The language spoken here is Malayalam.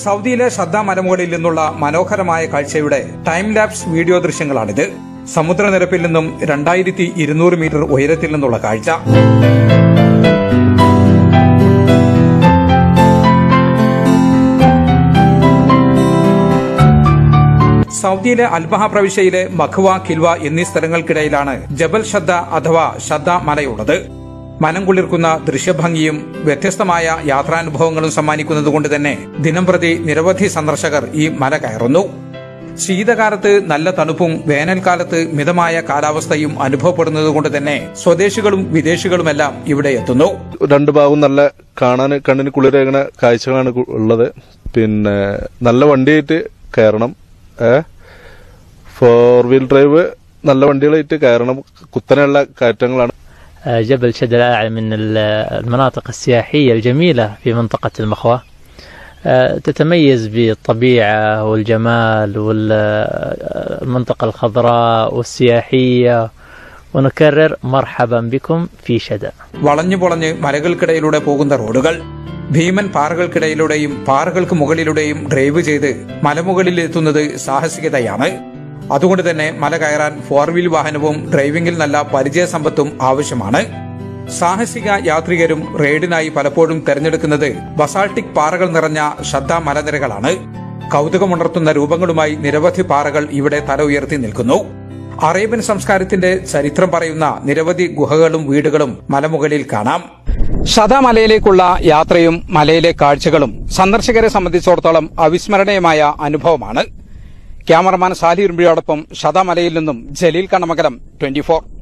സൗദിയിലെ ശ്രദ്ധ മലമുകളിൽ നിന്നുള്ള മനോഹരമായ കാഴ്ചയുടെ ടൈം ലാപ്സ് വീഡിയോ ദൃശ്യങ്ങളാണിത് സമുദ്രനിരപ്പിൽ നിന്നും രണ്ടായിരത്തി ഇരുന്നൂറ് മീറ്റർ ഉയരത്തിൽ നിന്നുള്ള കാഴ്ച സൗദിയിലെ അൽബഹ പ്രവിശ്യയിലെ മഖ്വ കിൽവ എന്നീ സ്ഥലങ്ങൾക്കിടയിലാണ് ജബൽ ഷദ്ദ അഥവാ ഷദ്ദ മലയുള്ളത് മനം കുളിർക്കുന്ന ദൃശ്യഭംഗിയും വ്യത്യസ്തമായ യാത്രാനുഭവങ്ങളും സമ്മാനിക്കുന്നതുകൊണ്ട് തന്നെ ദിനംപ്രതി നിരവധി സന്ദർശകർ ഈ മല കയറുന്നു ശീതകാലത്ത് നല്ല തണുപ്പും വേനൽക്കാലത്ത് മിതമായ കാലാവസ്ഥയും അനുഭവപ്പെടുന്നതുകൊണ്ട് തന്നെ സ്വദേശികളും വിദേശികളുമെല്ലാം ഇവിടെ എത്തുന്നു രണ്ട് ഭാഗവും നല്ല കാണാൻ കണ്ണിന് കുളിരേകണ കാഴ്ചകളാണ് കു- ഉള്ളത് പിന്നെ നല്ല വണ്ടിയായിട്ട് കയറണം ഏ ഫോർ വീൽ ഡ്രൈവ് നല്ല വണ്ടികളായിട്ട് കയറണം കുത്തനെയുള്ള കയറ്റങ്ങളാണ് آه، جبل شد الأعلى من ال- المناطق السياحية الجميلة في منطقة المخوة آه، تتميز بالطبيعة والجمال والمنطقة الخضراء والسياحية ونكرر مرحبا بكم في شدة വളഞ്ഞു പൊളഞ്ഞ് മലകൾക്കിടയിലൂടെ പോകുന്ന റോഡുകൾ ഭീമൻ പാറകൾക്കിടയിലൂടെയും പാറകൾക്ക് മുകളിലൂടെയും ഡ്രൈവ് ചെയ്ത് മലമുകളിൽ എത്തുന്നത് സാഹസികതയാണ് അതുകൊണ്ട് തന്നെ മല കയറാൻ ഫോർ വീൽ വാഹനവും ഡ്രൈവിംഗിൽ നല്ല പരിചയസമ്പത്തും ആവശ്യമാണ് സാഹസിക യാത്രികരും റെയ്ഡിനായി പലപ്പോഴും തെരഞ്ഞെടുക്കുന്നത് ബസാൾട്ടിക് പാറകൾ നിറഞ്ഞ ശ്രദ്ധ മലനിരകളാണ് കൗതുകമുണർത്തുന്ന രൂപങ്ങളുമായി നിരവധി പാറകൾ ഇവിടെ തല ഉയർത്തി നിൽക്കുന്നു അറേബ്യൻ സംസ്കാരത്തിന്റെ ചരിത്രം പറയുന്ന നിരവധി ഗുഹകളും വീടുകളും മലമുകളിൽ കാണാം ശതമലയിലേക്കുള്ള യാത്രയും മലയിലെ കാഴ്ചകളും സന്ദർശകരെ സംബന്ധിച്ചിടത്തോളം അവിസ്മരണീയമായ അനുഭവമാണ് ക്യാമറമാൻ സാലി ഉറുമ്പിയോടൊപ്പം ശതമലയിൽ നിന്നും ജലീൽ കണ്ണമകലം ട്വന്റി